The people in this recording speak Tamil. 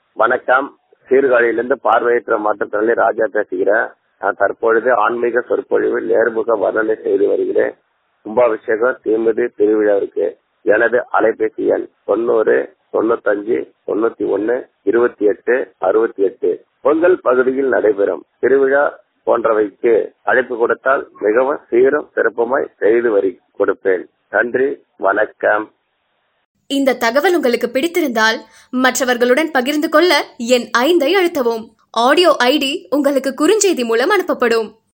வணக்கம் சீர்காழியிலிருந்து பார்வையற்ற மாற்றுத்திறனாளி ராஜா பேசுகிறேன் நான் தற்பொழுது ஆன்மீக சொற்பொழிவில் நேர்முக வர்ணனை செய்து வருகிறேன் கும்பாபிஷேகம் தீமிதி திருவிழாவிற்கு எனது அலைபேசி எண் தொண்ணூறு தொண்ணூத்தஞ்சு தொண்ணூத்தி ஒன்னு இருபத்தி எட்டு அறுபத்தி எட்டு பொங்கல் பகுதியில் நடைபெறும் திருவிழா போன்றவைக்கு அழைப்பு கொடுத்தால் மிகவும் சீரும் சிறப்புமாய் செய்து வரி கொடுப்பேன் நன்றி வணக்கம் இந்த தகவல் உங்களுக்கு பிடித்திருந்தால் மற்றவர்களுடன் பகிர்ந்து கொள்ள என் ஐந்தை அழுத்தவும் ஆடியோ ஐடி உங்களுக்கு குறுஞ்செய்தி மூலம் அனுப்பப்படும்